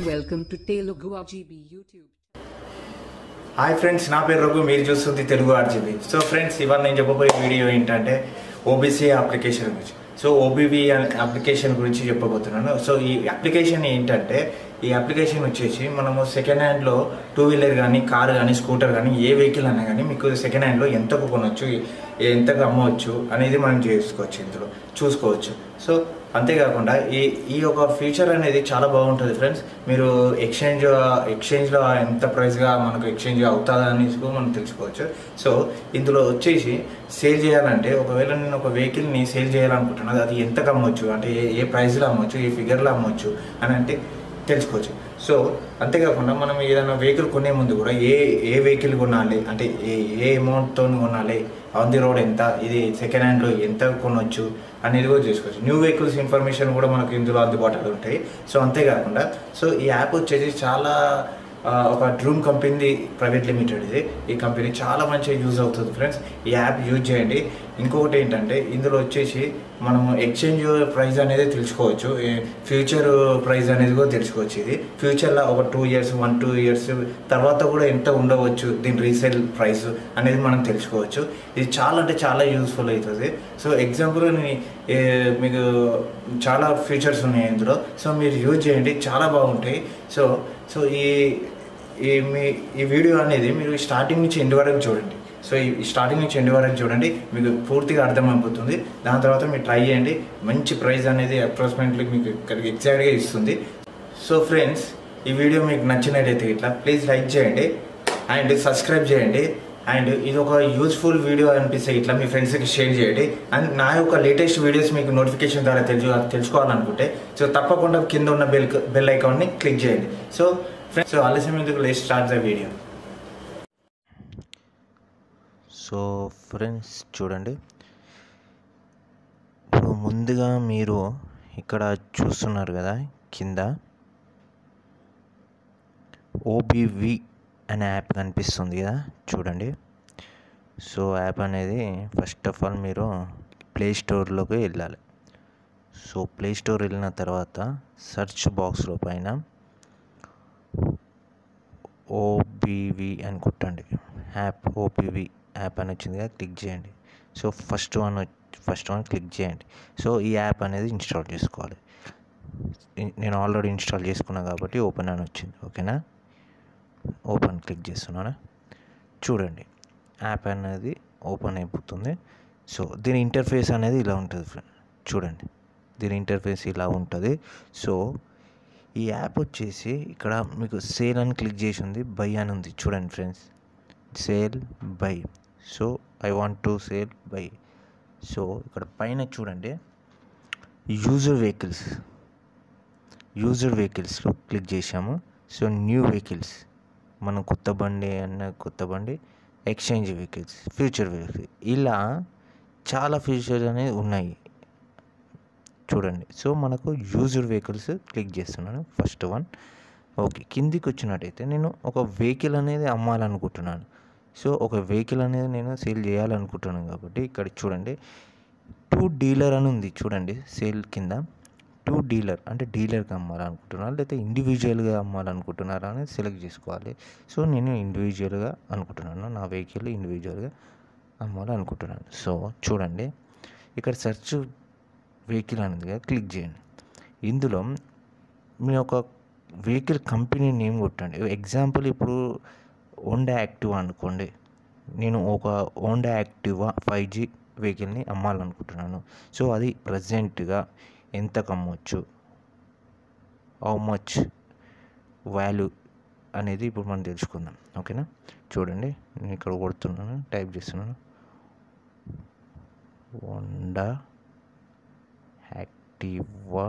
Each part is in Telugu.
Welcome to Telugu RGB YouTube. Hi friends నా పేరు రఘు మీరు చూస్తుంది తెలుగు ఆర్జీబీ సో ఫ్రెండ్స్ ఇవాళ నేను చెప్పబోయే వీడియో ఏంటంటే ఓబీసీ అప్లికేషన్ గురించి సో ఓబీబీ అప్లికేషన్ గురించి చెప్పబోతున్నాను సో ఈ అప్లికేషన్ ఏంటంటే ఈ అప్లికేషన్ వచ్చేసి మనము సెకండ్ హ్యాండ్లో టూ వీలర్ కానీ కార్ కానీ స్కూటర్ కానీ ఏ వెహికల్ అయినా కానీ మీకు సెకండ్ హ్యాండ్లో ఎంతకు కొనవచ్చు ఎంతకు అమ్మవచ్చు అనేది మనం చేసుకోవచ్చు ఇందులో చూసుకోవచ్చు సో అంతేకాకుండా ఈ ఈ యొక్క ఫ్యూచర్ అనేది చాలా బాగుంటుంది ఫ్రెండ్స్ మీరు ఎక్స్చేంజ్ ఎక్స్చేంజ్లో ఎంత ప్రైస్గా మనకు ఎక్స్చేంజ్ అవుతుందా అనేసి కూడా మనం తెలుసుకోవచ్చు సో ఇందులో వచ్చేసి సేల్ చేయాలంటే ఒకవేళ నేను ఒక వెహికల్ని సేల్ చేయాలనుకుంటున్నాను అది ఎంతకు అమ్మొచ్చు అంటే ఏ ఏ ప్రైస్లో అమ్మొచ్చు ఏ ఫిగర్లో అమ్మొచ్చు అని అంటే తెలుసుకోవచ్చు సో అంతేకాకుండా మనం ఏదైనా వెహికల్ కొనే ముందు కూడా ఏ ఏ వెహికల్ కొనాలి అంటే ఏ ఏ అమౌంట్తో కొనాలి ఆన్ ది రోడ్ ఎంత ఇది సెకండ్ హ్యాండ్లో ఎంత కొనవచ్చు అనేది కూడా చేసుకోవచ్చు న్యూ వెహికల్స్ ఇన్ఫర్మేషన్ కూడా మనకు ఇందులో అందుబాటులో ఉంటాయి సో అంతేకాకుండా సో ఈ యాప్ వచ్చేసి చాలా ఆ, ఒక డ్రూమ్ కంపెనీ ప్రైవేట్ లిమిటెడ్ ఇది ఈ కంపెనీ చాలా మంచిగా యూజ్ అవుతుంది ఫ్రెండ్స్ ఈ యాప్ యూజ్ చేయండి ఇంకొకటి ఏంటంటే ఇందులో వచ్చేసి మనము ఎక్స్చేంజ్ ప్రైస్ అనేది తెలుసుకోవచ్చు ఫ్యూచర్ ప్రైస్ అనేది కూడా తెలుసుకోవచ్చు ఇది ఫ్యూచర్లో ఒక two years one two years తర్వాత కూడా ఎంత ఉండవచ్చు దీని రీసేల్ ప్రైస్ అనేది మనం తెలుసుకోవచ్చు ఇది చాలా అంటే చాలా యూస్ఫుల్ అవుతుంది సో ఎగ్జాంపుల్ మీకు చాలా ఫీచర్స్ ఉన్నాయి ఇందులో సో మీరు యూజ్ చేయండి చాలా బాగుంటాయి సో సో ఈ ఈ మీ ఈ వీడియో అనేది మీరు స్టార్టింగ్ నుంచి ఎండ్ వరకు చూడండి సో ఈ స్టార్టింగ్ నుంచి ఎండ్ వరకు చూడండి మీకు పూర్తిగా అర్థమైపోతుంది దాని తర్వాత మీరు ట్రై చేయండి మంచి ప్రైస్ అనేది అప్రాక్సిమేట్లీ మీకు ఇక్కడికి ఎగ్జాక్ట్గా ఇస్తుంది సో ఫ్రెండ్స్ ఈ వీడియో మీకు నచ్చినట్టయితే ఇట్లా ప్లీజ్ లైక్ చేయండి అండ్ సబ్స్క్రైబ్ చేయండి అండ్ ఇది ఒక యూస్ఫుల్ వీడియో అనిపిస్తే ఇట్లా మీ ఫ్రెండ్స్కి షేర్ చేయండి అండ్ నా యొక్క లేటెస్ట్ వీడియోస్ మీకు నోటిఫికేషన్ ద్వారా తెలుసు తెలుసుకోవాలనుకుంటే సో తప్పకుండా కింద ఉన్న బెల్ బెల్ ఐకాన్ని క్లిక్ చేయండి సో ఫ్రెండ్స్ సో ఆలస్యం ఎందుకు late start the video so friends చూడండి ఇప్పుడు ముందుగా మీరు ఇక్కడ చూస్తున్నారు కదా కింద ఓబీవి అనే యాప్ కనిపిస్తుంది కదా చూడండి సో యాప్ అనేది ఫస్ట్ ఆఫ్ ఆల్ మీరు ప్లే స్టోర్లోకి వెళ్ళాలి సో ప్లే స్టోర్ వెళ్ళిన తర్వాత సెర్చ్ బాక్స్లో పైన ఓబీవి అని కొట్టండి యాప్ ఓపీవి యాప్ అని వచ్చింది కదా క్లిక్ చేయండి so first one first one click చేయండి సో ఈ యాప్ అనేది ఇన్స్టాల్ చేసుకోవాలి ఇ- నేను ఆల్రెడీ ఇన్స్టాల్ చేసుకున్నా కాబట్టి ఓపెన్ అని వచ్చింది ఓకేనా ఓపెన్ క్లిక్ చేస్తున్నాను చూడండి యాప్ అనేది ఓపెన్ అయిపోతుంది సో దీని ఇంటర్ఫేస్ అనేది ఇలా ఉంటుంది ఫ్రెండ్ చూడండి దీని ఇంటర్ఫేస్ ఇలా ఉంటుంది సో ఈ యాప్ వచ్చేసి ఇక్కడ మీకు సేల్ అని క్లిక్ చేసి ఉంది బై అని ఉంది చూడండి friends sell buy so I want to sell buy so ఇక్కడ పైన చూడండి యూజర్ వెహికల్స్ యూజర్ వెహికల్స్లో క్లిక్ చేసాము సో న్యూ వెహికల్స్ మనం కొత్త బండి అన్న కొత్త బండి ఎక్స్చేంజ్ వెహికల్స్ ఫ్యూచర్ వెహికల్స్ ఇలా చాలా ఫీచర్స్ అనేవి ఉన్నాయి చూడండి సో మనకు యూజర్ వెహికల్స్ క్లిక్ చేస్తున్నాను ఫస్ట్ వన్ ఓకే కిందికి వచ్చినట్టయితే నేను ఒక వెహికల్ అనేది అమ్మాలనుకుంటున్నాను సో ఒక వెహికల్ అనేది నేను సేల్ చేయాలనుకుంటున్నాను కాబట్టి ఇక్కడ చూడండి టూ డీలర్ అని ఉంది చూడండి సేల్ కింద టూ డీలర్ అంటే డీలర్కి అమ్మాలనుకుంటున్నారా లేకపోతే ఇండివిజువల్గా అమ్మాలనుకుంటున్నారా అనేది సెలెక్ట్ చేసుకోవాలి సో నేను ఇండివిజువల్గా అనుకుంటున్నాను నా వెహికల్ ఇండివిజువల్గా అమ్మాలనుకుంటున్నాను సో చూడండి ఇక్కడ సెర్చ్ వెహికల్ అనేది కదా క్లిక్ చేయండి ఇందులో మీ యొక్క వెహికల్ కంపెనీ నేమ్ కొట్టండి ఎగ్జాంపుల్ ఇప్పుడు హోండా యాక్టివా అనుకోండి నేను ఒక హోండా యాక్టివా ఫైవ్ జీ వెహికల్ని అమ్మాలనుకుంటున్నాను సో అది ప్రజెంట్గా ఎంతకు అమ్మవచ్చు హౌ మచ్ వాల్యూ అనేది ఇప్పుడు మనం తెలుసుకుందాం ఓకేనా చూడండి నేను ఇక్కడ కొడుతున్నాను టైప్ చేస్తున్నాను హోండా యాక్టివా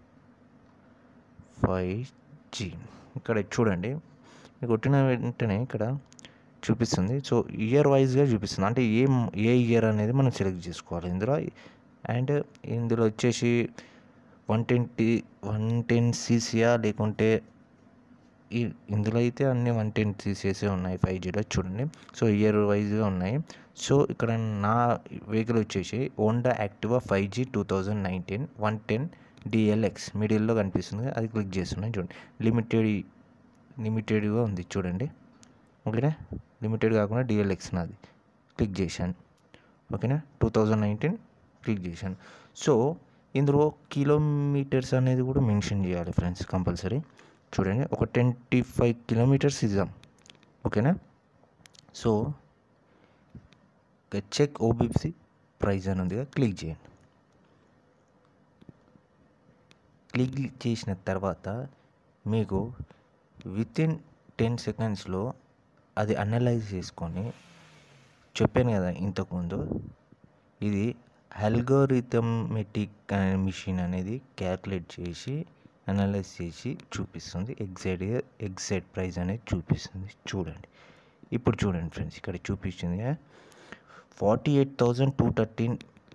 ఫైవ్ జీ ఇక్కడ చూడండి మీకు కొట్టిన వెంటనే ఇక్కడ చూపిస్తుంది సో ఇయర్ వైజ్గా చూపిస్తుంది అంటే ఏ ఏ ఇయర్ అనేది మనం సెలెక్ట్ చేసుకోవాలి ఇందులో అండ్ ఇందులో వచ్చేసి వన్ ట్వంటీ వన్ టెన్ సీసీయా లేకుంటే ఈ ఇందులో అయితే అన్ని వన్ టెన్ సీసీఎస్ ఉన్నాయి ఫైవ్ జీలో చూడండి సో ఇయర్ వైజ్గా ఉన్నాయి సో ఇక్కడ నా వెహికల్ వచ్చేసి Honda Activa five G two thousand nineteen one ten DLX మిడిల్లో కనిపిస్తుంది అది క్లిక్ చేస్తున్నాను చూడండి లిమిటెడ్ లిమిటెడ్గా ఉంది చూడండి ఓకేనా లిమిటెడ్ కాకుండా డిఎల్ఎక్స్ నాది క్లిక్ చేశాను ఓకేనా టూ థౌజండ్ నైన్టీన్ క్లిక్ చేశాను సో ఇందులో కిలోమీటర్స్ అనేది కూడా మెన్షన్ చేయాలి ఫ్రెండ్స్ కంపల్సరీ చూడండి ఒక ట్వంటీ ఫైవ్ కిలోమీటర్స్ ఇద్దాం ఓకేనా సో చెక్ ఓబీసీ ప్రైస్ అని ఉందిగా క్లిక్ చేయండి క్లిక్ చేసిన తర్వాత మీకు విత్ ఇన్ టెన్ సెకండ్స్లో అది అనలైజ్ చేసుకొని చెప్పాను కదా ఇంతకుముందు ఇది అల్గోరిథమెటిక్ అనే మిషన్ అనేది క్యాల్కులేట్ చేసి అనలైజ్ చేసి చూపిస్తుంది ఎగ్జాక్ట్ ఎగ్జాక్ట్ ప్రైస్ అనేది చూపిస్తుంది చూడండి ఇప్పుడు చూడండి ఫ్రెండ్స్ ఇక్కడ చూపించింది forty eight thousand to thirteen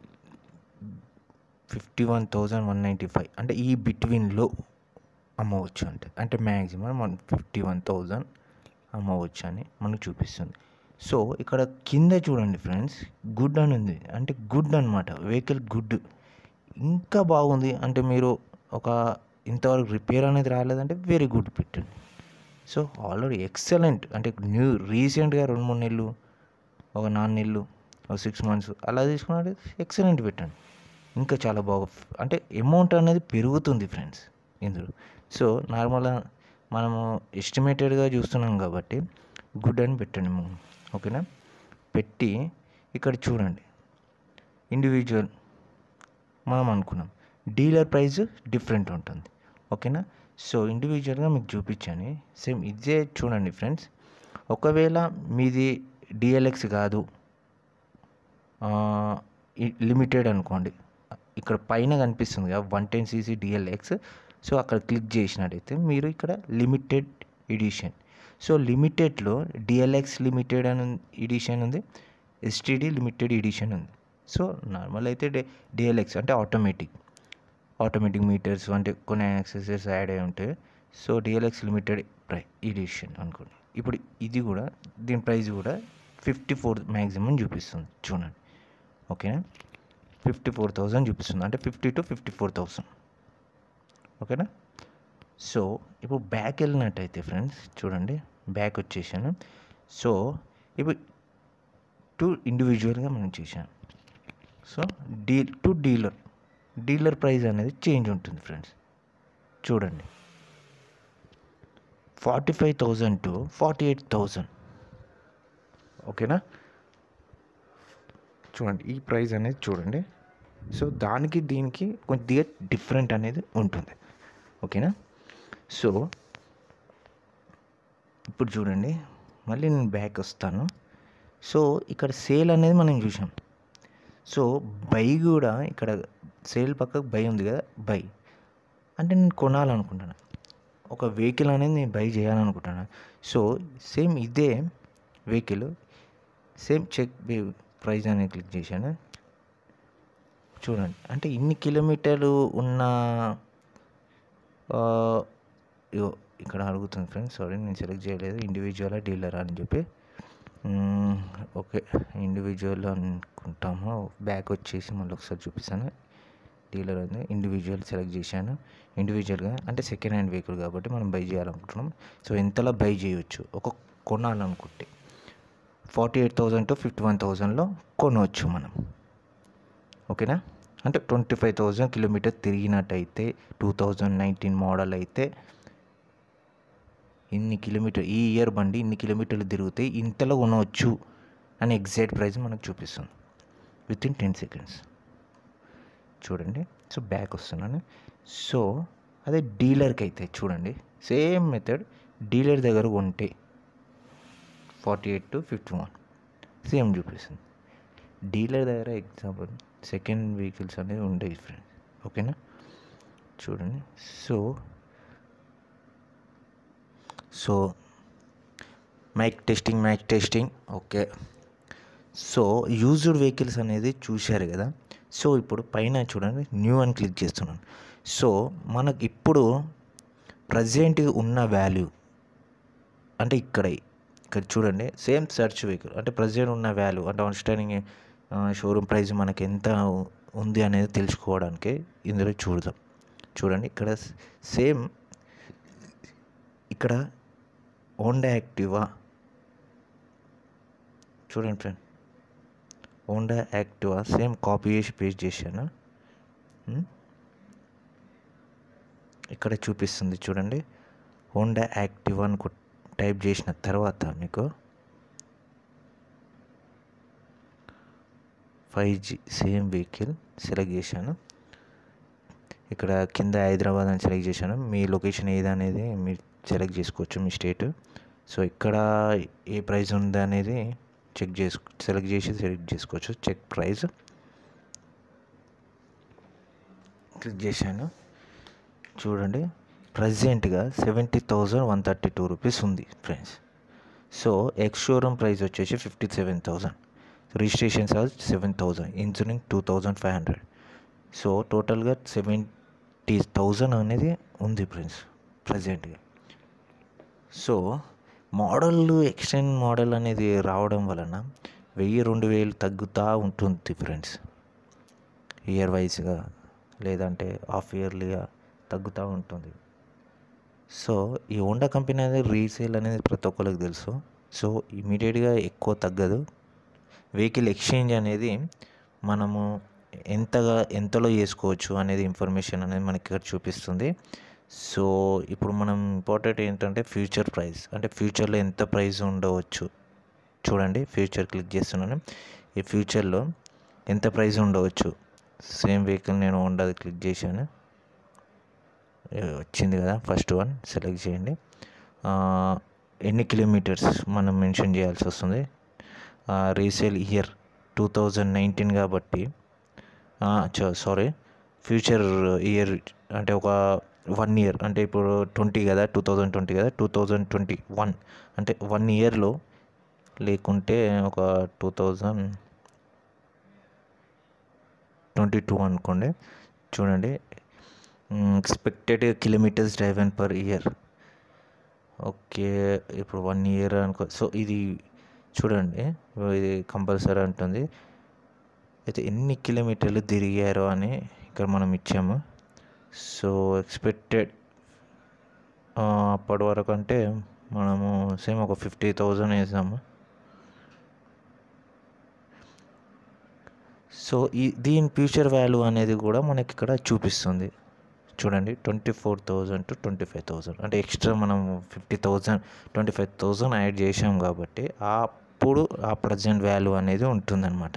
fifty one thousand one ninety five అంటే ఈ బిట్వీన్లో అమ్మవచ్చు అంటే అంటే maximum one fifty one thousand అమ్మవచ్చు అని మనకు చూపిస్తుంది సో ఇక్కడ కింద చూడండి ఫ్రెండ్స్ గుడ్ అని ఉంది అంటే గుడ్ అనమాట వెహికల్ గుడ్ ఇంకా బాగుంది అంటే మీరు ఒక ఇంతవరకు రిపేర్ అనేది రాలేదంటే వెరీ గుడ్ పెట్టండి సో ఆల్రెడీ ఎక్సలెంట్ అంటే న్యూ రీసెంట్గా రెండు మూడు నెలలు ఒక నాలుగు నెలలు ఒక సిక్స్ మంత్స్ అలా తీసుకున్నట్టు ఎక్సలెంట్ పెట్టండి ఇంకా చాలా బాగా అంటే అమౌంట్ అనేది పెరుగుతుంది ఫ్రెండ్స్ ఇందులో సో నార్మల్గా మనము ఎస్టిమేటెడ్గా చూస్తున్నాం కాబట్టి గుడ్ అని పెట్టండి మనం ఓకేనా పెట్టి ఇక్కడ చూడండి ఇండివిజువల్ మనం అనుకున్నాం డీలర్ ప్రైస్ డిఫరెంట్ ఉంటుంది ఓకేనా సో ఇండివిజువల్గా మీకు చూపించాను సేమ్ ఇదే చూడండి ఫ్రెండ్స్ ఒకవేళ మీది డిఎల్ఎక్స్ కాదు లిమిటెడ్ అనుకోండి ఇక్కడ పైన కనిపిస్తుంది కదా one ten CC DLX so అక్కడ క్లిక్ చేసినట్టయితే మీరు ఇక్కడ లిమిటెడ్ ఎడిషన్ సో లిమిటెడ్లో డిఎల్ఎక్స్ లిమిటెడ్ అని ఎడిషన్ ఉంది ఎస్టీడీ లిమిటెడ్ ఎడిషన్ ఉంది సో నార్మల్ అయితే డి డిఎల్ఎక్స్ అంటే ఆటోమేటిక్ ఆటోమేటిక్ మీటర్స్ అంటే కొన్ని యాక్సెసరీస్ యాడ్ అయి ఉంటాయి సో డిఎల్ఎక్స్ లిమిటెడ్ ప్రై ఎడిషన్ అనుకోండి ఇప్పుడు ఇది కూడా దీని ప్రైస్ కూడా ఫిఫ్టీ ఫోర్ మ్యాక్సిమం చూపిస్తుంది చూడండి ఓకేనా ఫిఫ్టీ ఫోర్ థౌజండ్ చూపిస్తుంది అంటే fifty to fifty four thousand ఓకేనా సో ఇప్పుడు బ్యాక్ వెళ్ళినట్టయితే ఫ్రెండ్స్ చూడండి బ్యాక్ వచ్చేసాను సో ఇప్పుడు టు ఇండివిజువల్గా మనం చేశాను so D to dealer dealer price అనేది చేంజ్ ఉంటుంది ఫ్రెండ్స్ చూడండి forty five thousand to forty eight thousand ఓకేనా చూడండి ఈ ప్రైస్ అనేది చూడండి సో దానికి దీనికి కొద్దిగా డిఫరెంట్ అనేది ఉంటుంది ఓకేనా సో ఇప్పుడు చూడండి మళ్ళీ నేను బ్యాక్ వస్తాను సో ఇక్కడ సేల్ అనేది మనం చూసాం సో బై కూడా ఇక్కడ సేల్ పక్కకు బై ఉంది కదా బై అంటే నేను కొనాలనుకుంటున్నాను ఒక వెహికల్ అనేది నేను బై చేయాలనుకుంటున్నాను సో సేమ్ ఇదే వెహికల్ సేమ్ చెక్ ప్రైస్ అనేది క్లిక్ చేశాను చూడండి అంటే ఇన్ని కిలోమీటర్లు ఉన్న ఆ, ఇగో ఇక్కడ అడుగుతుంది ఫ్రెండ్స్ సారీ నేను సెలెక్ట్ చేయలేదు ఇండివిజువల్ డీలర్ అని చెప్పి మ్మ్, ఓకే ఇండివిజువల్ అనుకుంటాము బ్యాక్ వచ్చేసి మళ్ళీ ఒకసారి చూపిస్తాను డీలర్ ఉంది ఇండివిజువల్ సెలెక్ట్ చేశాను ఇండివిజువల్గా అంటే సెకండ్ హ్యాండ్ వెహికల్ కాబట్టి మనం బై చేయాలనుకుంటున్నాం సో ఎంతలా బై చేయొచ్చు ఒక కొనాలనుకుంటే forty eight thousand to fifty one థౌజండ్లో కొనవచ్చు మనం ఓకేనా అంటే ట్వంటీ ఫైవ్ థౌజండ్ కిలోమీటర్ తిరిగినట్టయితే టూ థౌజండ్ నైన్టీన్ మోడల్ అయితే ఇన్ని కిలోమీటర్ ఈ ఇయర్ బండి ఇన్ని కిలోమీటర్లు తిరిగితే ఇంతలో కొనవచ్చు అని ఎగ్జాక్ట్ ప్రైస్ మనకు చూపిస్తుంది విత్ ఇన్ టెన్ సెకండ్స్ చూడండి సో బ్యాక్ వస్తున్నాను సో అదే డీలర్కి అయితే చూడండి సేమ్ మెథడ్ డీలర్ దగ్గర కొంటే forty eight to fifty one same చూపిస్తుంది డీలర్ దగ్గర ఎగ్జాంపుల్ సెకండ్ వెహికల్స్ అనేవి ఉంటాయి ఫ్రెండ్స్ ఓకేనా చూడండి so so mike testing mike testing okay so used vehicles అనేది చూశారు కదా సో ఇప్పుడు పైన చూడండి న్యూ అని క్లిక్ చేస్తున్నాను సో మనకి ఇప్పుడు ప్రజెంట్ ఉన్న వాల్యూ అంటే ఇక్కడ ఇక్కడ చూడండి సేమ్ సెర్చ్ వెహికల్ అంటే ప్రజెంట్ ఉన్న వాల్యూ అంటే అండర్స్టాండింగ్ షోరూమ్ ప్రైస్ మనకి ఎంత ఉంది అనేది తెలుసుకోవడానికి ఇందులో చూద్దాం చూడండి ఇక్కడ సేమ్ ఇక్కడ హోండా యాక్టివా చూడండి friend Honda Activa same copy చేసి పేస్ట్ చేశాను ఉమ్. ఇక్కడ చూపిస్తుంది చూడండి హోండా యాక్టివా అని కొట్- టైప్ చేసిన తర్వాత మీకు five G same vehicle select చేశాను ఇక్కడ కింద హైదరాబాద్ అని సెలెక్ట్ చేశాను మీ లొకేషన్ ఏది అనేది మీరు సెలెక్ట్ చేసుకోవచ్చు మీ స్టేట్ సో ఇక్కడ ఏ ప్రైస్ ఉంది అనేది చెక్ చేసుకో సెలెక్ట్ చేసి సెలెక్ట్ చేసుకోవచ్చు చెక్ ప్రైస్ క్లిక్ చేశాను చూడండి ప్రజెంట్గా seventy thousand one thirty two rupees ఉంది friends so ex showroom price వచ్చేసి fifty seven thousand registration charge seven thousand insurance two thousand five hundred so టోటల్గా సెవెంటీ థౌజండ్ అనేది ఉంది ఫ్రెండ్స్ ప్రజెంట్గా సో మోడల్ ఎక్స్టెండ్ మోడల్ అనేది రావడం వలన వెయ్యి రెండు వేలు తగ్గుతూ ఉంటుంది ఫ్రెండ్స్ ఇయర్ వైజ్గా లేదంటే హాఫ్ ఇయర్లీగా తగ్గుతూ ఉంటుంది సో ఈ హోండా కంపెనీ అనేది రీసేల్ అనేది ప్రతి ఒక్కరికి తెలుసు సో ఇమీడియట్గా ఎక్కువ తగ్గదు వెహికల్ ఎక్స్చేంజ్ అనేది మనము ఎంతగా ఎంతలో చేసుకోవచ్చు అనేది ఇన్ఫర్మేషన్ అనేది మనకి ఇక్కడ చూపిస్తుంది సో ఇప్పుడు మనం ఇంపార్టెంట్ ఏంటంటే ఫ్యూచర్ ప్రైస్ అంటే ఫ్యూచర్లో ఎంత ప్రైస్ ఉండవచ్చు చూడండి ఫ్యూచర్ క్లిక్ చేస్తున్నాను ఈ ఫ్యూచర్లో ఎంత ప్రైస్ ఉండవచ్చు సేమ్ వెహికల్ నేను ఉండదు క్లిక్ చేశాను ఏ, వచ్చింది కదా ఫస్ట్ వన్ సెలెక్ట్ చేయండి ఆ, ఎన్ని కిలోమీటర్స్ మనం మెన్షన్ చేయాల్సి వస్తుంది resale year two thousand nineteen కాబట్టి సారీ ఫ్యూచర్ ఇయర్ అంటే ఒక వన్ ఇయర్ అంటే ఇప్పుడు ట్వంటీ కదా టూ థౌజండ్ ట్వంటీ కదా టూ థౌజండ్ ట్వంటీ వన్ అంటే వన్ ఇయర్లో లేకుంటే ఒక టూ థౌజండ్ ట్వంటీ టూ అనుకోండి చూడండి expected kilometres driven per year okay ఇప్పుడు వన్ ఇయర్ అనుకో సో ఇది చూడండి ఇది కంపల్సరీ అంటుంది అయితే ఎన్ని కిలోమీటర్లు తిరిగారో అని ఇక్కడ మనం ఇచ్చాము సో ఎక్స్పెక్టెడ్ అప్పటి వరకు అంటే మనము సేమ్ ఒక ఫిఫ్టీ థౌజండ్ వేసాము సో ఈ దీని ఫ్యూచర్ వాల్యూ అనేది కూడా మనకి ఇక్కడ చూపిస్తుంది చూడండి twenty four thousand to twenty five thousand అంటే ఎక్స్ట్రా మనం fifty thousand twenty five thousand add చేసాం కాబట్టి అప్పుడు ఆ ప్రజెంట్ వాల్యూ అనేది ఉంటుందన్నమాట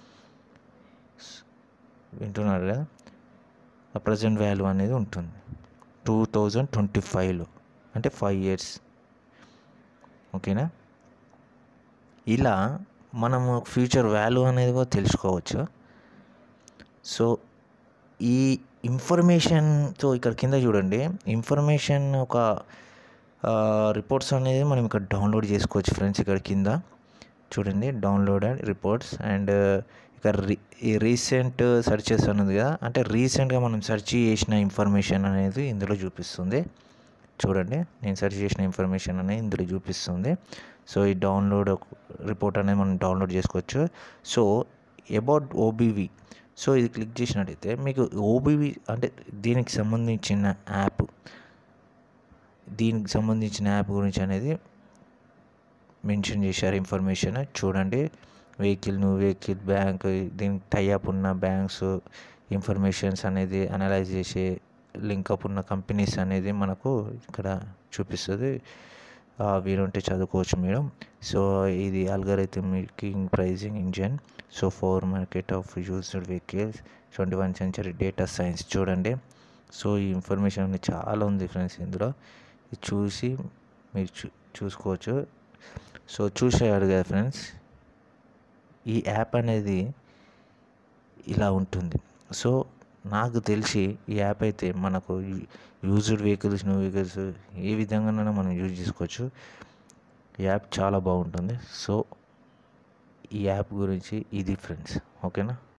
వింటున్నారు కదా ఆ ప్రజెంట్ వాల్యూ అనేది ఉంటుంది టూ థౌజండ్ ట్వంటీ ఫైవ్లో అంటే ఫైవ్ ఇయర్స్ ఓకేనా ఇలా మనము ఫ్యూచర్ వాల్యూ అనేది కూడా తెలుసుకోవచ్చు సో ఈ ఇన్ఫర్మేషన్ సో ఇక్కడ కింద చూడండి ఇన్ఫర్మేషన్ ఒక రిపోర్ట్స్ అనేది మనం ఇక్కడ డౌన్లోడ్ చేసుకోవచ్చు ఫ్రెండ్స్ ఇక్కడ కింద చూడండి డౌన్లోడ్ అండ్ రిపోర్ట్స్ అండ్ ఇక్కడ రీ ఈ రీసెంట్ సెర్చెస్ అన్నది కదా అంటే రీసెంట్గా మనం సెర్చ్ చేసిన ఇన్ఫర్మేషన్ అనేది ఇందులో చూపిస్తుంది చూడండి నేను సెర్చ్ చేసిన ఇన్ఫర్మేషన్ అనేది ఇందులో చూపిస్తుంది సో ఈ డౌన్లోడ్ రిపోర్ట్ అనేది మనం డౌన్లోడ్ చేసుకోవచ్చు సో అబౌట్ ఓబీవీ సో ఇది క్లిక్ చేసినట్టయితే మీకు ఓబీవీ అంటే దీనికి సంబంధించిన యాప్ దీనికి సంబంధించిన యాప్ గురించి అనేది మెన్షన్ చేశారు ఇన్ఫర్మేషన్ చూడండి వెహికల్ న్యూ వెహికల్ బ్యాంక్ దీనికి టైఅప్ ఉన్న బ్యాంక్స్ ఇన్ఫర్మేషన్స్ అనేది అనలైజ్ చేసే లింకప్ ఉన్న కంపెనీస్ అనేది మనకు ఇక్కడ చూపిస్తుంది వీలుంటే చదువుకోవచ్చు మీరు సో ఇది algorithmic pricing engine so for market of used vehicles twenty one century data science చూడండి సో ఈ ఇన్ఫర్మేషన్ అనేది చాలా ఉంది ఫ్రెండ్స్ ఇందులో ఇది చూసి మీరు చూ చూసుకోవచ్చు సో చూసారు కదా ఫ్రెండ్స్ ఈ యాప్ అనేది ఇలా ఉంటుంది సో నాకు తెలిసి ఈ యాప్ అయితే మనకు యూజ్డ్ వెహికల్స్ న్యూ వెహికల్స్ ఏ విధంగానైనా మనం యూజ్ చేసుకోవచ్చు ఈ యాప్ చాలా బాగుంటుంది సో ఈ యాప్ గురించి ఇది ఫ్రెండ్స్ ఓకేనా